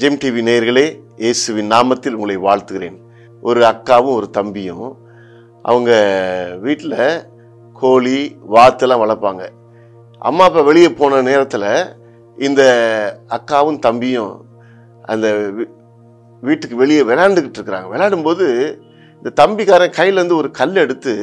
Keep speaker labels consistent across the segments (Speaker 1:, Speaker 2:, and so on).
Speaker 1: GeM TV நேயர்களே இயேசுவின் நாமத்தில் உங்களை வாழ்த்துகிறேன் ஒரு அக்காவும் ஒரு தம்பியும் அவங்க வீட்டில் கோழி வாத்தெல்லாம் வளர்ப்பாங்க அம்மா அப்பா வெளியே போன நேரத்தில் இந்த அக்காவும் தம்பியும் அந்த வீ- வீட்டுக்கு வெளியே விளையாண்டுக்கிட்டு இருக்கிறாங்க விளையாடும்போது இந்த தம்பிக்காரன் கையிலேருந்து ஒரு கல் எடுத்து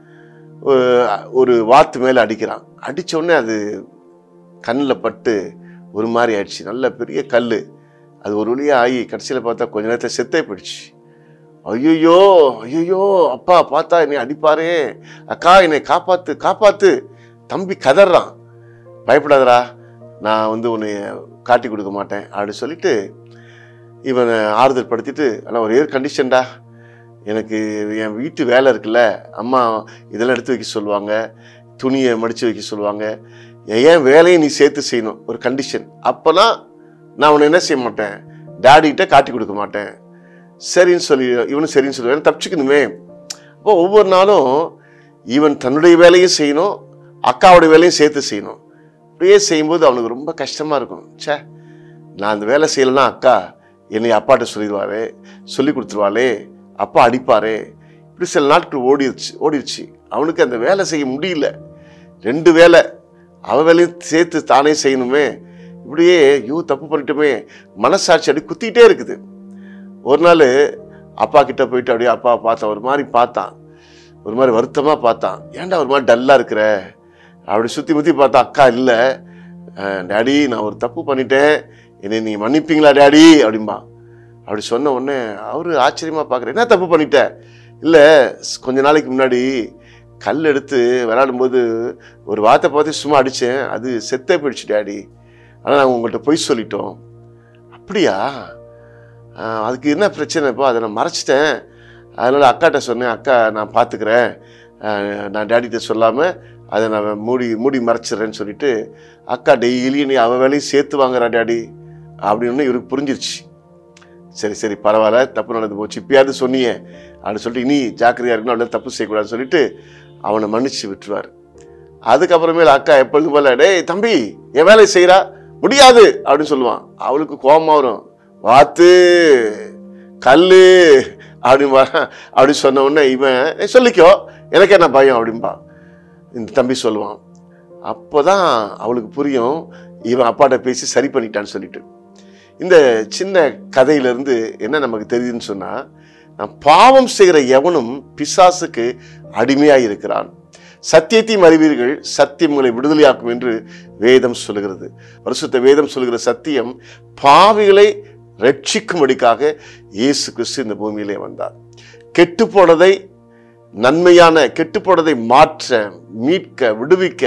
Speaker 1: ஒரு- ஒரு வாத்து மேலே அடிக்கிறான் அடிச்ச உடனே அது கண்ணில் பட்டு ஒரு மாதிரி ஆயிடுச்சு நல்ல பெரிய கல் அது ஒரு வழியாக ஆகி கடைசியில் பார்த்தா கொஞ்ச நேரத்தில் செத்தே போயிடுச்சு ஐயோ ஐயோ அப்பா பார்த்தா என்னை அடிப்பாரே அக்கா என்னை காப்பாத்து காப்பாத்து தம்பி கதறான் பயப்படாதடா நான் வந்து உன்னை காட்டி கொடுக்க மாட்டேன் அப்படின்னு சொல்லிட்டு இவனை ஆறுதல் படுத்திட்டு ஆனால் ஒரே ஒரு கண்டிஷன்டா எனக்கு என் வீட்டு வேலை இருக்குல்ல அம்மா இதெல்லாம் எடுத்து வைக்க சொல்லுவாங்க துணியை மடித்து வைக்க சொல்லுவாங்க என் வேலையை நீ சேர்த்து செய்யணும் ஒரு கண்டிஷன் அப்போனா நான் உன்னை என்ன செய்ய மாட்டேன் டாடிகிட்ட காட்டி கொடுக்க மாட்டேன் சரின்னு சொல்லி இவனும் சரின்னு சொல்லுவேன் தப்பிச்சுக்கணுமே அப்போ ஒவ்வொரு நாளும் இவன் தன்னுடைய வேலையும் செய்யணும் அக்காவுடைய வேலையும் சேர்த்து செய்யணும் இப்படியே செய்யும்போது அவனுக்கு ரொம்ப கஷ்டமாக இருக்கும் ச்சே நான் அந்த வேலை செய்யலைன்னா அக்கா என்னை அப்பாட்ட சொல்லிடுவாரே சொல்லி கொடுத்துருவாளே அப்பா அடிப்பாரே இப்படி சில நாட்கள் ஓடிடுச்சு ஓடிடுச்சு அவனுக்கு அந்த வேலை செய்ய முடியல ரெண்டு வேலை அவ வேலையும் சேர்த்து தானே செய்யணுமே இப்படியே ஐயோ தப்பு பண்ணிட்டோமே மனசாட்சி அப்படி குத்திக்கிட்டே இருக்குது ஒரு நாள் அப்பா கிட்ட போயிட்டு அப்படியே அப்பா பார்த்தான் ஒரு மாதிரி பார்த்தான் ஒரு மாதிரி வருத்தமாக பார்த்தான் ஏன்டா ஒரு மாதிரி டல்லாக இருக்கிற அப்படி சுற்றி முற்றி பார்த்தா அக்கா இல்லை டேடி நான் ஒரு தப்பு பண்ணிட்டேன் என்னை நீ மன்னிப்பீங்களா டேடி அப்படிம்பா அப்படி சொன்ன உடனே அவரு ஆச்சரியமாக பார்க்குற என்ன தப்பு பண்ணிட்ட இல்லை கொஞ்ச நாளைக்கு முன்னாடி கல் எடுத்து விளையாடும்போது ஒரு வார்த்தை பார்த்து சும்மா அடித்தேன் அது செத்தே போயிடுச்சு டேடி ஆனால் நாங்கள் உங்கள்கிட்ட பொய் சொல்லிட்டோம் அப்படியா ஆஹ் அதுக்கு என்ன பிரச்சனைப்பா அதை நான் மறைச்சிட்டேன் அதனால் அக்காட்ட சொன்னேன் அக்கா நான் பார்த்துக்கிறேன் ஆஹ் நான் டேடிகிட்ட சொல்லாமல் அதை நான் மூடி மூடி மறைச்சிடுறேன்னு சொல்லிட்டு அக்கா டெய்லி நீ அவன் வேலையும் சேர்த்து வாங்குறா டேடி அப்படின்னு இவருக்கு புரிஞ்சிருச்சு சரி சரி பரவாயில்ல தப்பு நடந்து போச்சு இப்பயாவது சொன்னியே அப்படின்னு சொல்லிட்டு இனி ஜாக்கிரதையா இருக்கணும் அப்படியே தப்பு செய்யக்கூடாதுன்னு சொல்லிட்டு அவனை மன்னிச்சு விட்டுருவார் அதுக்கப்புறமேல அக்கா எப்பொழுதும் போல டேய் தம்பி என் வேலையை செய்கிறா முடியாது அப்படின்னு சொல்லுவான் அவளுக்கு கோபமா வரும் வாத்து கல்லு அப்படின்பா அப்படி சொன்ன உடனே இவன் "ஏய், சொல்லிக்கோ எனக்கு என்ன பயம் அப்படின்பா இந்த தம்பி சொல்லுவான் அப்போதான் அவளுக்கு புரியும் இவன் அப்பாட்ட பேசி சரி பண்ணிட்டான்னு சொல்லிட்டு இந்த சின்ன கதையிலிருந்து என்ன நமக்கு தெரியுதுன்னு சொன்னா நான் பாவம் செய்கிற எவனும் பிசாசுக்கு அடிமையாய் இருக்கிறான் சத்தியத்தையும் அறிவீர்கள் சத்தியம் உங்களை விடுதலையாக்கும் என்று வேதம் சொல்லுகிறது பரிசுத்த வேதம் சொல்லுகிற சத்தியம் பாவிகளை ரட்சிக்கும்படிக்காக இயேசு கிறிஸ்து இந்த பூமியிலே வந்தார் கெட்டு போனதை நன்மையான கெட்டு போனதை மாற்ற மீட்க விடுவிக்க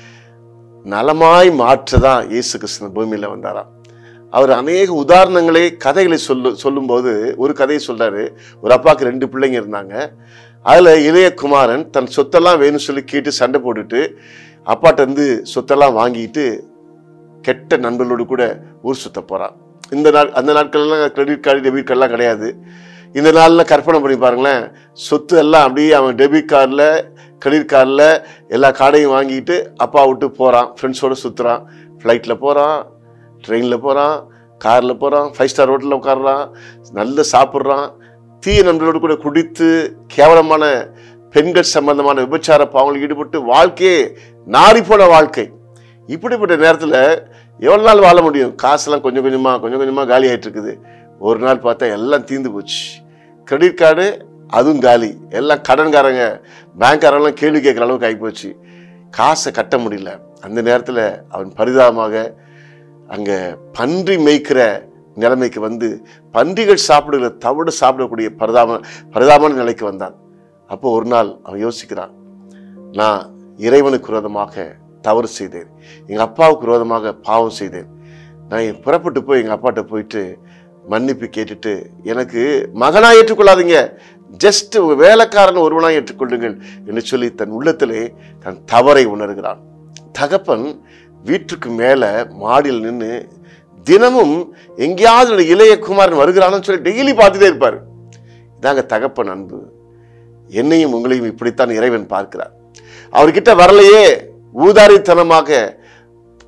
Speaker 1: நலமாய் மாற்ற தான் இயேசு கிறிஸ்து இந்த பூமியில வந்தாராம் அவர் அநேக உதாரணங்களை கதைகளை சொல்லு சொல்லும்போது ஒரு கதையை சொல்றாரு ஒரு அப்பாவுக்கு ரெண்டு பிள்ளைங்க இருந்தாங்க அதுல இளைய குமாரன் தன் சொத்தெல்லாம் வேணும்னு சொல்லி கேட்டு சண்டை போட்டுட்டு அப்பாட்ட இருந்து சொத்தெல்லாம் வாங்கிட்டு கெட்ட நண்பர்களோடு கூட ஊர் சுத்த போறான் இந்த நாள் அந்த நாட்கள்லாம் கிரெடிட் கார்டு டெபிட் கார்டெலாம் கிடையாது இந்த நாளில் கற்பனை பண்ணி பாருங்களேன் சொத்து எல்லாம் அப்படியே அவன் டெபிட் கார்டில் கிரெடிட் கார்டில் எல்லா கார்டையும் வாங்கிட்டு அப்பா விட்டு போகிறான் ஃப்ரெண்ட்ஸோடு சுற்றுறான் ஃப்ளைட்டில் போகிறான் ட்ரெயினில் போகிறான் காரில் போகிறான் ஃபைவ் ஸ்டார் ஹோட்டலில் உட்காடுறான் நல்ல சாப்பிட்றான் தீய நண்பர்களோடு கூட குடித்து கேவலமான பெண்கள் சம்பந்தமான விபச்சார பாவங்களில் ஈடுபட்டு வாழ்க்கையே நாரி போன வாழ்க்கை இப்படிப்பட்ட நேரத்தில் எவ்வளோ நாள் வாழ முடியும் காசெல்லாம் கொஞ்சம் கொஞ்சமாக கொஞ்சம் கொஞ்சமாக காலி ஆயிட்டு இருக்குது ஒரு நாள் பார்த்தா எல்லாம் தீர்ந்து போச்சு கிரெடிட் கார்டு அதுவும் காலி எல்லாம் கடன்காரங்க பேங்க்காரங்களாம் கேள்வி கேட்குற அளவுக்கு ஆகிப்போச்சு காசை கட்ட முடியல அந்த நேரத்தில் அவன் பரிதாபமாக அங்கே பன்றி மேய்க்கிற நிலைமைக்கு வந்து பன்றிகள் சாப்பிடுகிற தவிடு சாப்பிடக்கூடிய பரிதாப பரிதாபமான நிலைக்கு வந்தான் அப்போ ஒரு நாள் அவன் யோசிக்கிறான் நான் இறைவனுக்கு விரோதமாக தவறு செய்தேன் எங்கள் அப்பாவுக்கு விரோதமாக பாவம் செய்தேன் நான் என் புறப்பட்டு போய் எங்கள் அப்பாட்ட போயிட்டு மன்னிப்பு கேட்டுட்டு எனக்கு மகனாக ஏற்றுக்கொள்ளாதீங்க ஜஸ்ட் வேலைக்காரன் ஒருவனாக ஏற்றுக்கொள்ளுங்கள் என்று சொல்லி தன் உள்ளத்திலே தன் தவறை உணர்கிறான் தகப்பன் வீட்டுக்கு மேலே மாடியில் நின்று தினமும் எங்கேயாவது என்னுடைய இளைய குமாரன் வருகிறான்னு சொல்லி டெய்லி பார்த்துட்டே இருப்பார் இதாங்க தகப்பன் அன்பு என்னையும் உங்களையும் இப்படித்தான் இறைவன் பார்க்கிறார் அவர்கிட்ட வரலையே ஊதாரித்தனமாக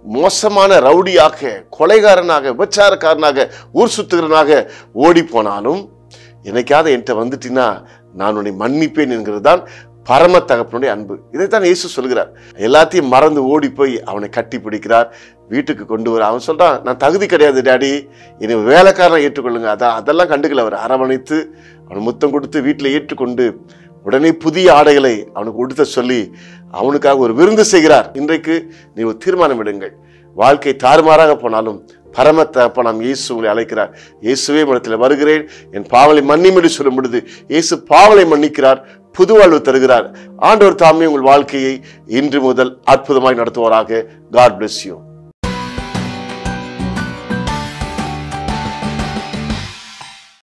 Speaker 1: மோசமான ரவுடியாக கொலைகாரனாக விபச்சாரக்காரனாக ஊர் சுத்துகிறனாக ஓடி போனாலும் என்னைக்காவது என்கிட்ட வந்துட்டீங்கன்னா நான் உன்னை மன்னிப்பேன் என்கிறது தான் பரம தகப்பனுடைய அன்பு இதைத்தான் இயேசு சொல்கிறார் எல்லாத்தையும் மறந்து ஓடி போய் அவனை கட்டி பிடிக்கிறார் வீட்டுக்கு கொண்டு வர அவன் சொல்றான் நான் தகுதி கிடையாது டாடி என்னை வேலைக்காரனை ஏற்றுக்கொள்ளுங்க அதான் அதெல்லாம் கண்டுக்கல அவர் அரவணைத்து அவன் முத்தம் கொடுத்து வீட்டில் ஏற்றுக்கொண்டு உடனே புதிய ஆடைகளை அவனுக்கு உடுத்த சொல்லி அவனுக்காக ஒரு விருந்து செய்கிறார் இன்றைக்கு நீ ஒரு தீர்மானம் எடுங்கள் வாழ்க்கை தாறுமாறாக போனாலும் பரம தகப்பனாம் இயேசு உங்களை அழைக்கிறார் இயேசுவே மனத்தில் வருகிறேன் என் பாவலை மன்னியும் என்று சொல்லும் பொழுது இயேசு பாவலை மன்னிக்கிறார் புது வாழ்வு தருகிறார் ஆண்டவர் தாமே உங்கள் வாழ்க்கையை இன்று முதல் அற்புதமாய் நடத்துவாராக காட் bless you